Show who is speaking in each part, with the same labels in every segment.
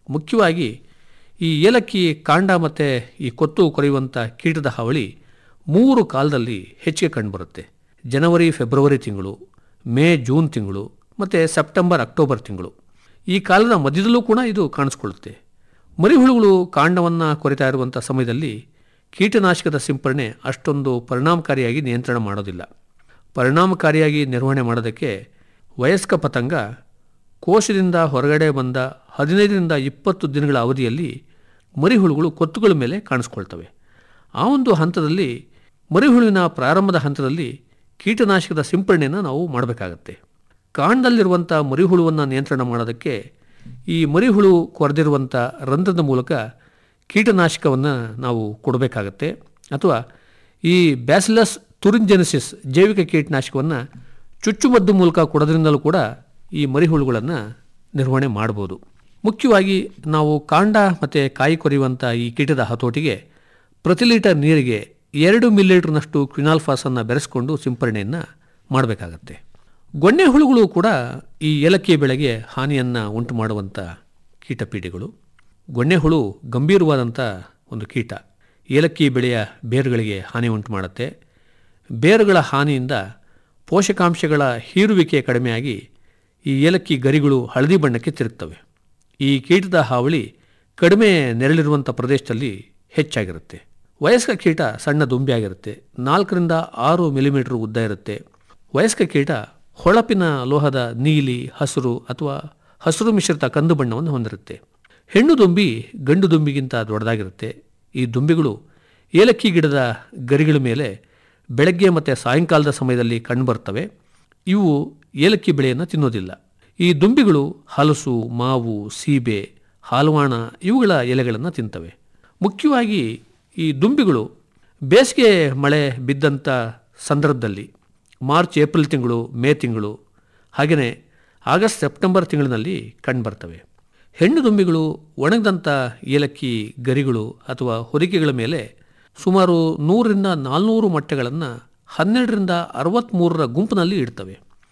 Speaker 1: ಮುಖ್ಯವಾಗಿ ಈ ಏಲಕ್ಕಿ ಕಾಂಡ ಮತ್ತು ಈ ಕೊತ್ತು ಕೊರೆಯುವಂಥ ಕೀಟದ ಹಾವಳಿ ಮೂರು ಕಾಲದಲ್ಲಿ ಹೆಚ್ಚಿಗೆ ಕಂಡುಬರುತ್ತೆ ಜನವರಿ ಫೆಬ್ರವರಿ ತಿಂಗಳು ಮೇ ಜೂನ್ ತಿಂಗಳು ಮತ್ತು ಸೆಪ್ಟೆಂಬರ್ ಅಕ್ಟೋಬರ್ ತಿಂಗಳು ಈ ಕಾಲದ ಮಧ್ಯದಲ್ಲೂ ಕೂಡ ಇದು ಕಾಣಿಸ್ಕೊಳ್ಳುತ್ತೆ ಮರಿಹುಳುಗಳು ಕಾಂಡವನ್ನು ಕೊರಿತಾ ಇರುವಂಥ ಸಮಯದಲ್ಲಿ ಕೀಟನಾಶಕದ ಸಿಂಪರಣೆ ಅಷ್ಟೊಂದು ಪರಿಣಾಮಕಾರಿಯಾಗಿ ನಿಯಂತ್ರಣ ಮಾಡೋದಿಲ್ಲ ಪರಿಣಾಮಕಾರಿಯಾಗಿ ನಿರ್ವಹಣೆ ಮಾಡೋದಕ್ಕೆ ವಯಸ್ಕ ಪತಂಗ ಕೋಶದಿಂದ ಹೊರಗಡೆ ಬಂದ ಹದಿನೈದರಿಂದ ಇಪ್ಪತ್ತು ದಿನಗಳ ಅವಧಿಯಲ್ಲಿ ಮರಿಹುಳುಗಳು ಕೊತ್ತುಗಳ ಮೇಲೆ ಕಾಣಿಸ್ಕೊಳ್ತವೆ ಆ ಒಂದು ಹಂತದಲ್ಲಿ ಮರಿಹುಳುವಿನ ಪ್ರಾರಂಭದ ಹಂತದಲ್ಲಿ ಕೀಟನಾಶಕದ ಸಿಂಪರಣೆಯನ್ನು ನಾವು ಮಾಡಬೇಕಾಗತ್ತೆ ಕಾಂಡದಲ್ಲಿರುವಂಥ ಮರಿಹುಳುವನ್ನು ನಿಯಂತ್ರಣ ಮಾಡೋದಕ್ಕೆ ಈ ಮರಿಹುಳು ಕೊರೆದಿರುವಂಥ ರಂಧ್ರದ ಮೂಲಕ ಕೀಟನಾಶಕವನ್ನು ನಾವು ಕೊಡಬೇಕಾಗತ್ತೆ ಅಥವಾ ಈ ಬ್ಯಾಸಿಲಸ್ ತುರಿಂಜೆನಿಸಿಸ್ ಜೈವಿಕ ಕೀಟನಾಶಕವನ್ನು ಚುಚ್ಚುಮದ್ದು ಮೂಲಕ ಕೊಡೋದ್ರಿಂದಲೂ ಕೂಡ ಈ ಮರಿಹುಳುಗಳನ್ನು ನಿರ್ವಹಣೆ ಮಾಡ್ಬೋದು ಮುಖ್ಯವಾಗಿ ನಾವು ಕಾಂಡ ಮತ್ತು ಕಾಯಿ ಕೊರೆಯುವಂಥ ಈ ಕೀಟದ ಹತೋಟಿಗೆ ಪ್ರತಿ ಲೀಟರ್ ನೀರಿಗೆ ಎರಡು ಮಿಲಿಲೀಟರ್ನಷ್ಟು ಕ್ವಿನಾಲ್ಫಾಸನ್ನು ಬೆರೆಸ್ಕೊಂಡು ಸಿಂಪರಣೆಯನ್ನು ಮಾಡಬೇಕಾಗತ್ತೆ ಗೊಣ್ಣೆ ಹುಳುಗಳು ಕೂಡ ಈ ಏಲಕ್ಕಿ ಬೆಳೆಗೆ ಹಾನಿಯನ್ನು ಉಂಟು ಮಾಡುವಂಥ ಕೀಟಪೀಡೆಗಳು ಗೊಣ್ಣೆ ಹುಳು ಗಂಭೀರವಾದಂಥ ಒಂದು ಕೀಟ ಏಲಕ್ಕಿ ಬೆಳೆಯ ಬೇರುಗಳಿಗೆ ಹಾನಿ ಉಂಟು ಮಾಡುತ್ತೆ ಬೇರುಗಳ ಹಾನಿಯಿಂದ ಪೋಷಕಾಂಶಗಳ ಹೀರುವಿಕೆ ಕಡಿಮೆಯಾಗಿ ಈ ಏಲಕ್ಕಿ ಗರಿಗಳು ಹಳದಿ ಬಣ್ಣಕ್ಕೆ ತಿರುಗ್ತವೆ ಈ ಕೀಟದ ಹಾವಳಿ ಕಡಿಮೆ ನೆರಳಿರುವಂಥ ಪ್ರದೇಶದಲ್ಲಿ ಹೆಚ್ಚಾಗಿರುತ್ತೆ ವಯಸ್ಕ ಕೀಟ ಸಣ್ಣ ದುಂಬಿಯಾಗಿರುತ್ತೆ ನಾಲ್ಕರಿಂದ ಆರು ಮಿಲಿಮೀಟರ್ ಉದ್ದ ಇರುತ್ತೆ ವಯಸ್ಕ ಕೀಟ ಹೊಳಪಿನ ಲೋಹದ ನೀಲಿ ಹಸಿರು ಅಥವಾ ಹಸಿರು ಮಿಶ್ರಿತ ಕಂದು ಬಣ್ಣವನ್ನು ಹೊಂದಿರುತ್ತೆ ಹೆಣ್ಣು ದುಂಬಿ ಗಂಡು ದುಂಬಿಗಿಂತ ದೊಡ್ಡದಾಗಿರುತ್ತೆ ಈ ದುಂಬಿಗಳು ಏಲಕ್ಕಿ ಗಿಡದ ಗರಿಗಳ ಮೇಲೆ ಬೆಳಗ್ಗೆ ಮತ್ತು ಸಾಯಂಕಾಲದ ಸಮಯದಲ್ಲಿ ಕಂಡುಬರ್ತವೆ ಇವು ಏಲಕ್ಕಿ ಬೆಳೆಯನ್ನು ತಿನ್ನೋದಿಲ್ಲ ಈ ದುಂಬಿಗಳು ಹಲಸು ಮಾವು ಸೀಬೆ ಹಾಲುವಾಣ ಇವುಗಳ ಎಲೆಗಳನ್ನು ತಿಂತವೆ ಮುಖ್ಯವಾಗಿ ಈ ದುಂಬಿಗಳು ಬೇಸಿಗೆ ಮಳೆ ಬಿದ್ದಂಥ ಸಂದರ್ಭದಲ್ಲಿ ಮಾರ್ಚ್ ಏಪ್ರಿಲ್ ತಿಂಗಳು ಮೇ ತಿಂಗಳು ಹಾಗೆಯೇ ಆಗಸ್ಟ್ ಸೆಪ್ಟೆಂಬರ್ ತಿಂಗಳಿನಲ್ಲಿ ಕಂಡುಬರ್ತವೆ ಹೆಣ್ಣು ದುಂಬಿಗಳು ಒಣಗಿದಂಥ ಏಲಕ್ಕಿ ಗರಿಗಳು ಅಥವಾ ಹೊದಿಕೆಗಳ ಮೇಲೆ ಸುಮಾರು ನೂರರಿಂದ ನಾಲ್ನೂರು ಮೊಟ್ಟೆಗಳನ್ನು ಹನ್ನೆರಡರಿಂದ ಅರವತ್ತ್ಮೂರರ ಗುಂಪಿನಲ್ಲಿ ಇಡ್ತವೆ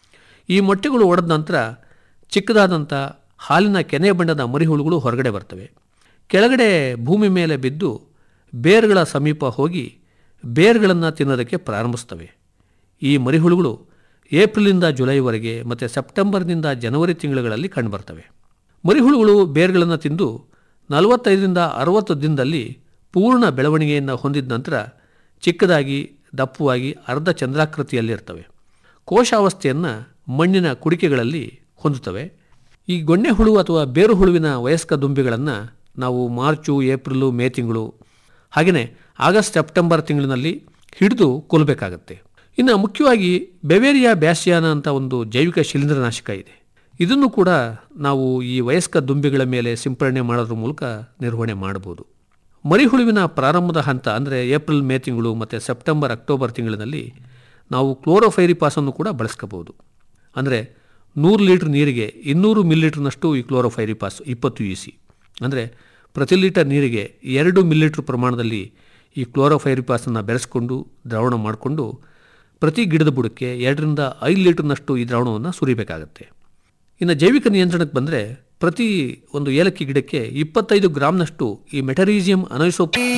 Speaker 1: ಈ ಮೊಟ್ಟೆಗಳು ಒಡೆದ ನಂತರ ಚಿಕ್ಕದಾದಂಥ ಹಾಲಿನ ಕೆನೆ ಬಣ್ಣದ ಮರಿಹುಳುಗಳು ಹೊರಗಡೆ ಬರ್ತವೆ ಕೆಳಗಡೆ ಭೂಮಿ ಮೇಲೆ ಬಿದ್ದು ಬೇರುಗಳ ಸಮೀಪ ಹೋಗಿ ಬೇರುಗಳನ್ನು ತಿನ್ನೋದಕ್ಕೆ ಪ್ರಾರಂಭಿಸ್ತವೆ ಈ ಮರಿಹುಳುಗಳು ಏಪ್ರಿಲಿಂದ ಜುಲೈವರೆಗೆ ಮತ್ತು ಸೆಪ್ಟೆಂಬರ್ನಿಂದ ಜನವರಿ ತಿಂಗಳುಗಳಲ್ಲಿ ಕಂಡುಬರ್ತವೆ ಮರಿಹುಳುಗಳು ಬೇರುಗಳನ್ನು ತಿಂದು ನಲವತ್ತೈದರಿಂದ ಅರವತ್ತು ದಿನದಲ್ಲಿ ಪೂರ್ಣ ಬೆಳವಣಿಗೆಯನ್ನು ಹೊಂದಿದ ನಂತರ ಚಿಕ್ಕದಾಗಿ ದಪ್ಪವಾಗಿ ಅರ್ಧ ಚಂದ್ರಾಕೃತಿಯಲ್ಲಿರ್ತವೆ ಕೋಶಾವಸ್ಥೆಯನ್ನು ಮಣ್ಣಿನ ಕುಡಿಕೆಗಳಲ್ಲಿ ಹೊಂದುತ್ತವೆ ಈ ಗೊಣ್ಣೆ ಹುಳು ಅಥವಾ ಬೇರು ಹುಳುವಿನ ವಯಸ್ಕ ದುಂಬಿಗಳನ್ನು ನಾವು ಮಾರ್ಚು ಏಪ್ರಿಲು ಮೇ ತಿಂಗಳು ಹಾಗೆಯೇ ಆಗಸ್ಟ್ ಸೆಪ್ಟೆಂಬರ್ ತಿಂಗಳಿನಲ್ಲಿ ಹಿಡಿದು ಕೊಲ್ಲಬೇಕಾಗತ್ತೆ ಇನ್ನು ಮುಖ್ಯವಾಗಿ ಬೆವೇರಿಯಾ ಬ್ಯಾಸಿಯಾನ ಅಂತ ಒಂದು ಜೈವಿಕ ಶಿಲೀಂಧ್ರನಾಶಕ ಇದೆ ಇದನ್ನು ಕೂಡ ನಾವು ಈ ವಯಸ್ಕ ದುಂಬಿಗಳ ಮೇಲೆ ಸಿಂಪರಣೆ ಮಾಡೋದ್ರ ಮೂಲಕ ನಿರ್ವಹಣೆ ಮಾಡಬಹುದು ಮರಿಹುಳುವಿನ ಪ್ರಾರಂಭದ ಹಂತ ಅಂದರೆ ಏಪ್ರಿಲ್ ಮೇ ತಿಂಗಳು ಮತ್ತು ಸೆಪ್ಟೆಂಬರ್ ಅಕ್ಟೋಬರ್ ತಿಂಗಳಿನಲ್ಲಿ ನಾವು ಕ್ಲೋರೋಫೈರಿಪಾಸನ್ನು ಕೂಡ ಬಳಸ್ಕೋಬಹುದು ಅಂದರೆ ನೂರು ಲೀಟ್ರ್ ನೀರಿಗೆ ಇನ್ನೂರು ಮಿಲಿಲೀಟ್ರ್ನಷ್ಟು ಈ ಕ್ಲೋರೋಫೈರಿಪಾಸ್ ಇಪ್ಪತ್ತು ಇ ಸಿ ಅಂದರೆ ಪ್ರತಿ ಲೀಟರ್ ನೀರಿಗೆ ಎರಡು ಮಿಲಿಲೀಟ್ರ್ ಪ್ರಮಾಣದಲ್ಲಿ ಈ ಕ್ಲೋರೋಫೈರಿಪಾಸನ್ನು ಬೆರೆಸ್ಕೊಂಡು ದ್ರಾವಣ ಮಾಡಿಕೊಂಡು ಪ್ರತಿ ಗಿಡದ ಬುಡಕ್ಕೆ ಎರಡರಿಂದ ಐದು ಲೀಟರ್ನಷ್ಟು ಈ ದ್ರಾವಣವನ್ನು ಸುರಿಬೇಕಾಗತ್ತೆ ಇನ್ನು ಜೈವಿಕ ನಿಯಂತ್ರಣಕ್ಕೆ ಬಂದರೆ ಪ್ರತಿ ಒಂದು ಏಲಕ್ಕಿ ಗಿಡಕ್ಕೆ ಇಪ್ಪತ್ತೈದು ಗ್ರಾಮ್ನಷ್ಟು ಈ ಮೆಟರೀಸಿಯಂ ಅನೈಸೋಪ್